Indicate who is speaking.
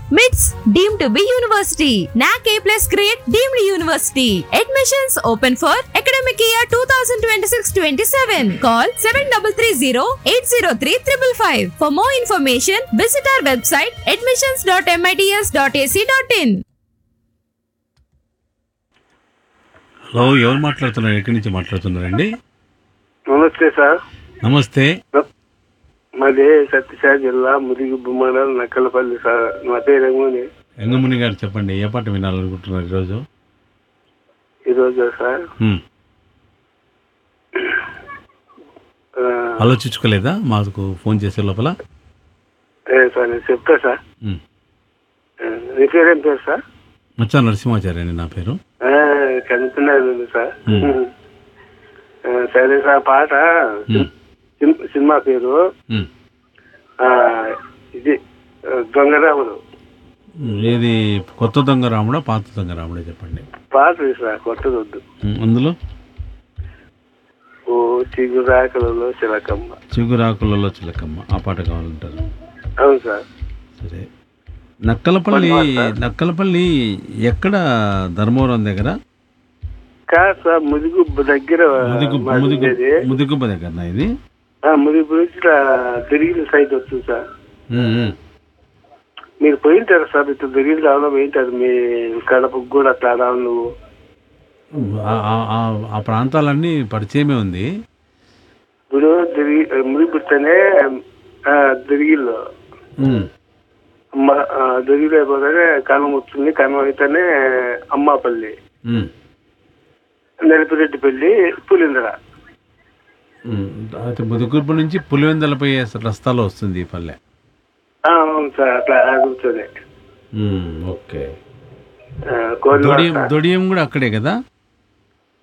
Speaker 1: MITS deemed to be university. NAC A plus grade deemed university. Admissions open for academic year 2026-27. Call 7330-803-555. For more information, visit our website admissions.mits.ac.in.
Speaker 2: హలో ఎవరు మాట్లాడుతున్నారు ఎక్కడి నుంచి మాట్లాడుతున్నారండి
Speaker 3: నమస్తే sir
Speaker 2: నమస్తే
Speaker 3: మాది సత్యసాయి జిల్లా ముదిగుబ్బు మండలం నక్కలపల్లి సార్ నా పేరు రంగుని
Speaker 2: రంగముని గారు చెప్పండి ఏ పాట వినాలనుకుంటున్నారు ఈరోజు
Speaker 3: ఈరోజు సార్
Speaker 2: హ్మ్.
Speaker 3: ఆ,
Speaker 2: ఆలోచించుకోలేదా మాకు ఫోన్ చేసే లోపల
Speaker 3: ఏ సార్ నేను చెప్తా సార్
Speaker 2: హ్మ్.
Speaker 3: ఆ, నీ పేరేం పేరు సార్
Speaker 2: మచ్చా నరసింహాచార్య అండి నా పేరు
Speaker 3: ఆ, కనుక్కున్నది సార్
Speaker 2: హ్మ్.
Speaker 3: ఆ, సరే సార్ పాట
Speaker 2: హ్మ్.
Speaker 3: సిన్- సినిమా పేరు
Speaker 2: హ్మ్.
Speaker 3: ఆ, ఇది ఆ, దొంగరాముడు
Speaker 2: ఏది కొత్త దొంగ రాముడా పాత దొంగ రాముడా చెప్పండి
Speaker 3: పాట ఇది సార్ కొత్తది వద్దు
Speaker 2: హ్మ్. అందులో
Speaker 3: ఓ చిగురాకలలో చిలకమ్మ
Speaker 2: చిగురాకులలో చిలకమ్మ ఆ పాట కావాలంటారు
Speaker 3: అవును సార్
Speaker 2: సరే నక్కలపల్లి నక్కలపల్లి ఎక్కడ ధర్మవరం దగ్గర
Speaker 3: కాదు సార్ ముదిగుబ్బ దగ్గర
Speaker 2: ముదిగు
Speaker 3: మాది
Speaker 2: ముదిగు
Speaker 3: ఉండేది.
Speaker 2: ముదిగుబ్బ దగ్గర ఇది
Speaker 3: ఆ, ముదిగుబ్బ నుంచి ఇట్లా తిరిగిన సైట్ వస్తుంది సార్
Speaker 2: హ్మ్, హ్మ్.
Speaker 3: మీరు పోయింటారు సార్ ఇట్లా తిరిగి రావడం పోయింటారు మీ కడపకు కూడా అట్లా రావు నువ్వు
Speaker 2: ఆ- ఆ- ఆ- ఆ ప్రాంతాలన్నీ పరిచయమే ఉంది
Speaker 3: ఇప్పుడు తిరిగి ముదిగుట్టనే తిరిగిలో
Speaker 2: హ్మ్.
Speaker 3: తిరిగి అయిపోతేనే కనం వస్తుంది కనం అయితేనే అమ్మాపల్లి
Speaker 2: హ్మ్.
Speaker 3: నలిపిరెడ్డిపల్లి పులిందర
Speaker 2: హ్మ్. అయితే ముదుగుబ్బ నుంచి పులివెందల పోయే రస్తాలో వస్తుంది ఈ పల్లె
Speaker 3: ఆ, అవును సార్ అట్లా కూర్చొని
Speaker 2: హ్మ్, ఓకే
Speaker 3: కోరివాడ
Speaker 2: దొడియం దొడియం కూడా అక్కడే కదా